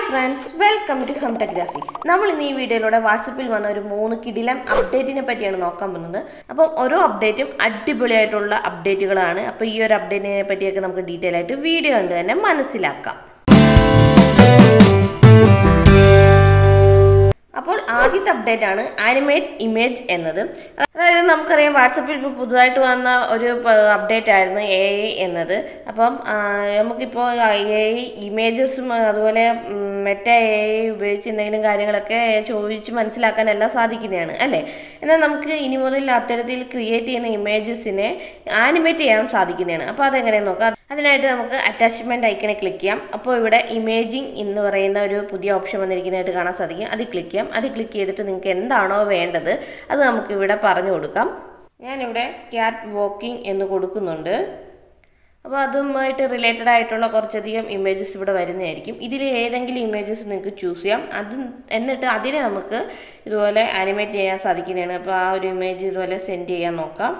friends welcome to ഹംടഗ്രാഫിക്സ് നമ്മൾ ഇന്ന് ഈ വീഡിയോയിലൂടെ വാട്സപ്പിൽ വന്ന ഒരു മൂന്ന് കിടിലം അപ്ഡേറ്റിനെ പറ്റിയാണ് നോക്കാൻ പോകുന്നത് അപ്പം ഓരോ അപ്ഡേറ്റും അടിപൊളിയായിട്ടുള്ള അപ്ഡേറ്റുകളാണ് അപ്പോൾ ഈ ഒരു അപ്ഡേറ്റിനെ പറ്റിയൊക്കെ നമുക്ക് ഡീറ്റെയിൽ ആയിട്ട് വീഡിയോ കണ്ട് തന്നെ മനസ്സിലാക്കാം അപ്പോൾ ആദ്യത്തെ അപ്ഡേറ്റ് ആണ് ആനിമേറ്റ് ഇമേജ് എന്നത് അതായത് നമുക്കറിയാം വാട്സപ്പിൽ ഇപ്പോൾ പുതുതായിട്ട് വന്ന ഒരു അപ്ഡേറ്റ് ആയിരുന്നു എ ഐ എന്നത് അപ്പം ആ, നമുക്കിപ്പോൾ എ ഐ ഇമേജസും അതുപോലെ മെറ്റ എ ഐ ഉപയോഗിച്ച് എന്തെങ്കിലും കാര്യങ്ങളൊക്കെ ചോദിച്ച് മനസ്സിലാക്കാൻ എല്ലാം സാധിക്കുന്നതാണ് അല്ലേ എന്നാൽ നമുക്ക് ഇനി മുതൽ അത്തരത്തിൽ ക്രിയേറ്റ് ചെയ്യുന്ന ഇമേജസിനെ ആനിമേറ്റ് ചെയ്യാൻ സാധിക്കുന്നതാണ് അപ്പോൾ അതെങ്ങനെയാണെന്ന് നോക്കാം അതിനായിട്ട് നമുക്ക് അറ്റാച്ച്മെൻറ്റ് ഐക്കണെ ക്ലിക്ക് ചെയ്യാം അപ്പോൾ ഇവിടെ ഇമേജിങ് എന്ന് പറയുന്ന ഒരു പുതിയ ഓപ്ഷൻ വന്നിരിക്കുന്നതായിട്ട് കാണാൻ സാധിക്കും അത് ക്ലിക്ക് ചെയ്യാം അത് ക്ലിക്ക് ചെയ്തിട്ട് നിങ്ങൾക്ക് എന്താണോ വേണ്ടത് അത് നമുക്ക് ഇവിടെ പറഞ്ഞു കൊടുക്കാം ഞാനിവിടെ ക്യാറ്റ് വാക്കിംഗ് എന്ന് കൊടുക്കുന്നുണ്ട് അപ്പോൾ അതുമായിട്ട് റിലേറ്റഡ് ആയിട്ടുള്ള കുറച്ചധികം ഇമേജസ് ഇവിടെ വരുന്നതായിരിക്കും ഇതിൽ ഏതെങ്കിലും ഇമേജസ് നിങ്ങൾക്ക് ചൂസ് ചെയ്യാം അത് എന്നിട്ട് അതിനെ നമുക്ക് ഇതുപോലെ ആനിമേറ്റ് ചെയ്യാൻ സാധിക്കുന്നതാണ് അപ്പോൾ ആ ഒരു ഇമേജ് ഇതുപോലെ സെൻഡ് ചെയ്യാൻ നോക്കാം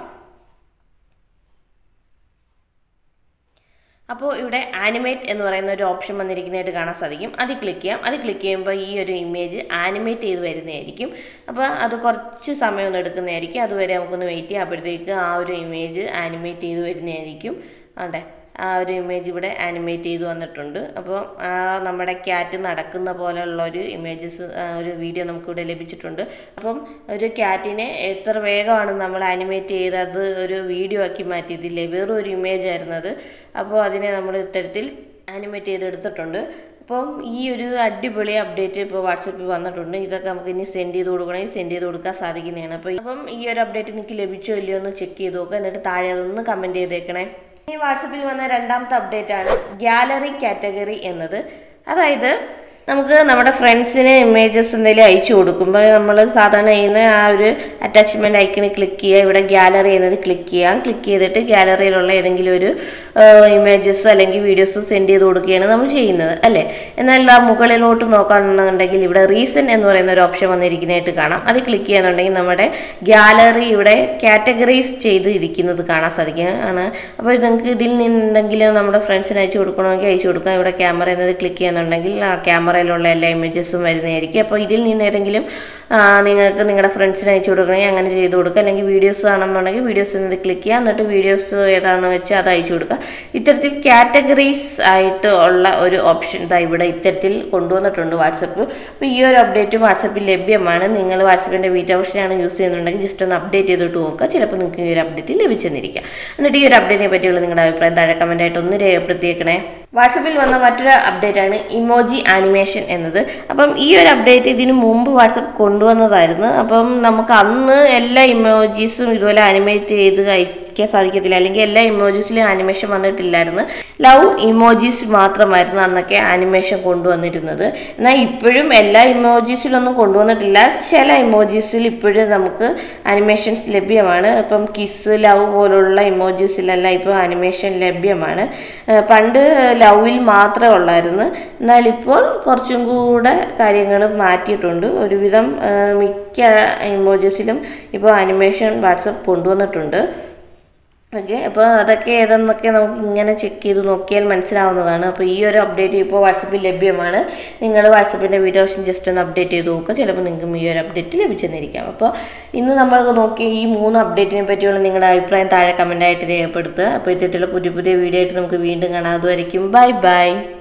അപ്പോൾ ഇവിടെ ആനിമേറ്റ് എന്ന് പറയുന്ന ഒരു ഓപ്ഷൻ വന്നിരിക്കുന്നതായിട്ട് കാണാൻ സാധിക്കും അത് ക്ലിക്ക് ചെയ്യാം അത് ക്ലിക്ക് ചെയ്യുമ്പോൾ ഈ ഒരു ഇമേജ് ആനിമേറ്റ് ചെയ്ത് വരുന്നതായിരിക്കും അപ്പോൾ അത് കുറച്ച് സമയമൊന്നും എടുക്കുന്നതായിരിക്കും അതുവരെ നമുക്കൊന്ന് വെയിറ്റ് ചെയ്യാം അപ്പോഴത്തേക്ക് ആ ഒരു ഇമേജ് ആനിമേറ്റ് ചെയ്ത് വരുന്നതായിരിക്കും ആണ്ടെ ആ ഒരു ഇമേജ് ഇവിടെ ആനിമേറ്റ് ചെയ്ത് വന്നിട്ടുണ്ട് അപ്പോൾ ആ നമ്മുടെ ക്യാറ്റ് നടക്കുന്ന പോലെയുള്ള ഒരു ഇമേജസ് ഒരു വീഡിയോ നമുക്കിവിടെ ലഭിച്ചിട്ടുണ്ട് അപ്പം ഒരു ക്യാറ്റിനെ എത്ര വേഗമാണ് നമ്മൾ ആനിമേറ്റ് ചെയ്തത് ഒരു വീഡിയോ ആക്കി മാറ്റിയതില്ലേ വെറും ഒരു ഇമേജ് ആയിരുന്നത് അപ്പോൾ അതിനെ നമ്മൾ ഇത്തരത്തിൽ ആനിമേറ്റ് ചെയ്തെടുത്തിട്ടുണ്ട് അപ്പം ഈ ഒരു അടിപൊളി അപ്ഡേറ്റ് ഇപ്പോൾ വാട്സപ്പിൽ വന്നിട്ടുണ്ട് ഇതൊക്കെ നമുക്ക് ഇനി സെൻഡ് ചെയ്ത് കൊടുക്കണമെങ്കിൽ സെൻഡ് ചെയ്ത് കൊടുക്കാൻ സാധിക്കുന്നതാണ് അപ്പോൾ അപ്പം ഈ ഒരു അപ്ഡേറ്റ് നിങ്ങൾക്ക് ലഭിച്ചോ ഇല്ലയോ എന്ന് ചെക്ക് ചെയ്ത് നോക്കുക എന്നിട്ട് താഴെ അതൊന്ന് കമൻറ്റ് ചെയ്തേക്കണേ ഈ വാട്സപ്പിൽ വന്ന രണ്ടാമത്തെ അപ്ഡേറ്റ് ആണ് ഗ്യാലറി കാറ്റഗറി എന്നത് അതായത് നമുക്ക് നമ്മുടെ ഫ്രണ്ട്സിന് ഇമേജസ് എന്തെങ്കിലും അയച്ചു കൊടുക്കുമ്പോൾ നമ്മൾ സാധാരണ ചെയ്യുന്ന ആ ഒരു അറ്റാച്ച്മെൻറ്റ് ഐക്കണിൽ ക്ലിക്ക് ചെയ്യുക ഇവിടെ ഗ്യാലറി എന്നത് ക്ലിക്ക് ചെയ്യാം ക്ലിക്ക് ചെയ്തിട്ട് ഗ്യാലറിയിലുള്ള ഏതെങ്കിലും ഒരു ഇമേജസ് അല്ലെങ്കിൽ വീഡിയോസ് സെൻഡ് ചെയ്ത് കൊടുക്കുകയാണ് നമ്മൾ ചെയ്യുന്നത് അല്ലേ എന്നാൽ ആ മുകളിലോട്ട് നോക്കുകയാണെന്നുണ്ടെങ്കിൽ ഇവിടെ റീസൺ എന്ന് പറയുന്ന ഒരു ഓപ്ഷൻ വന്നിരിക്കുന്നതായിട്ട് കാണാം അത് ക്ലിക്ക് ചെയ്യുന്നുണ്ടെങ്കിൽ നമ്മുടെ ഗ്യാലറി ഇവിടെ കാറ്റഗറൈസ് ചെയ്ത് ഇരിക്കുന്നത് കാണാൻ സാധിക്കും ആണ് അപ്പോൾ നിങ്ങൾക്ക് ഇതിൽ നിന്നെന്തെങ്കിലും നമ്മുടെ ഫ്രണ്ട്സിന് അയച്ചു കൊടുക്കണമെങ്കിൽ അയച്ചു കൊടുക്കാം ഇവിടെ ക്യാമറ എന്നത് ക്ലിക്ക് ചെയ്യുന്നുണ്ടെങ്കിൽ ആ ക്യാമറയിലുള്ള എല്ലാ ഇമേജസും വരുന്നതായിരിക്കും അപ്പോൾ ഇതിൽ നിന്ന് ഏതെങ്കിലും ആ, നിങ്ങൾക്ക് നിങ്ങളുടെ ഫ്രണ്ട്സിന് അയച്ചു കൊടുക്കണമെങ്കിൽ അങ്ങനെ ചെയ്ത് കൊടുക്കുക അല്ലെങ്കിൽ വീഡിയോസ് ആണെന്നുണ്ടെങ്കിൽ വീഡിയോസ് എന്നത് ക്ലിക്ക് ചെയ്യുക എന്നിട്ട് വീഡിയോസ് ഏതാണെന്ന് വെച്ചാൽ അത് അയച്ചു കൊടുക്കുക ഇത്തരത്തിൽ കാറ്റഗറീസ് ആയിട്ട് ഉള്ള ഒരു ഓപ്ഷൻ ഇതാ ഇവിടെ ഇത്തരത്തിൽ കൊണ്ടുവന്നിട്ടുണ്ട് വാട്സപ്പ് അപ്പോൾ ഈ ഒരു അപ്ഡേറ്റ് വാട്സപ്പിൽ ലഭ്യമാണ് നിങ്ങൾ വാട്സപ്പിൻ്റെ വീഡിയോ ഓപ്ഷനാണ് യൂസ് ചെയ്യുന്നുണ്ടെങ്കിൽ ജസ്റ്റ് ഒന്ന് അപ്ഡേറ്റ് ചെയ്തിട്ട് നോക്കുക ചിലപ്പോൾ നിങ്ങൾക്ക് ഈ ഒരു അപ്ഡേറ്റ് ലഭിച്ചെന്നിരിക്കാം എന്നിട്ട് ഈ ഒരു അപ്ഡേറ്റിനെ പറ്റിയുള്ള നിങ്ങളുടെ അഭിപ്രായം താഴെ കമൻറ്റായിട്ട് ഒന്ന് രേഖപ്പെടുത്തിയേക്കണേ വാട്സപ്പിൽ വന്ന മറ്റൊരു അപ്ഡേറ്റ് ആണ് ഇമോജി ആനിമേഷൻ എന്നത് അപ്പം ഈ ഒരു അപ്ഡേറ്റ് ഇതിനു മുമ്പ് വാട്സപ്പ് കൊണ്ടുവന്നതായിരുന്നു അപ്പം നമുക്ക് അന്ന് എല്ലാ ഇമോജീസും ഇതുപോലെ ആനിമേറ്റ് ചെയ്ത് അയക്കാൻ സാധിക്കത്തില്ല അല്ലെങ്കിൽ എല്ലാ ഇമോജീസിലും ആനിമേഷൻ വന്നിട്ടില്ലായിരുന്നു ലവ് ഇമോജീസ് മാത്രമായിരുന്നു അന്നൊക്കെ ആനിമേഷൻ കൊണ്ടുവന്നിരുന്നത് എന്നാൽ ഇപ്പോഴും എല്ലാ ഇമോജീസിലൊന്നും കൊണ്ടുവന്നിട്ടില്ല ചില ഇമോജീസിൽ ഇപ്പോഴും നമുക്ക് ആനിമേഷൻസ് ലഭ്യമാണ് ഇപ്പം കിസ് ലവ് പോലുള്ള ഇമോജീസിലെല്ലാം ഇപ്പോൾ ആനിമേഷൻ ലഭ്യമാണ് ഏഹ് പണ്ട് ലവിൽ മാത്രമേ ഉള്ളായിരുന്നു എന്നാൽ ഇപ്പോൾ കുറച്ചും കൂടെ കാര്യങ്ങൾ മാറ്റിയിട്ടുണ്ട് ഒരുവിധം ഏഹ് മിക്ക ഇമോജീസിലും ഇപ്പോൾ ആനിമേഷൻ വാട്സപ്പ് കൊണ്ടുവന്നിട്ടുണ്ട് ഓക്കെ അപ്പോൾ അതൊക്കെ ഏതെന്നൊക്കെ നമുക്ക് ഇങ്ങനെ ചെക്ക് ചെയ്ത് നോക്കിയാൽ മനസ്സിലാവുന്നതാണ് അപ്പോൾ ഈ ഒരു അപ്ഡേറ്റ് ഇപ്പോൾ വാട്സപ്പിൽ ലഭ്യമാണ് നിങ്ങൾ വാട്സപ്പിൻ്റെ വീഡിയോ ഓപ്ഷൻ ജസ്റ്റ് ഒന്ന് അപ്ഡേറ്റ് ചെയ്ത് നോക്കുക ചിലപ്പോൾ നിങ്ങൾക്കും ഈ ഒരു അപ്ഡേറ്റ് ലഭിച്ചെന്നിരിക്കാം അപ്പോൾ ഇന്ന് നമ്മൾ നോക്കിയ ഈ മൂന്ന് അപ്ഡേറ്റിനെ പറ്റിയുള്ള നിങ്ങളുടെ അഭിപ്രായം താഴെ കമൻ്റായിട്ട് രേഖപ്പെടുത്തുക അപ്പോൾ ഇത്തരത്തിലുള്ള പുതിയ പുതിയ വീഡിയോ ആയിട്ട് നമുക്ക് വീണ്ടും കാണാം അതുവരെയും ബൈ ബൈ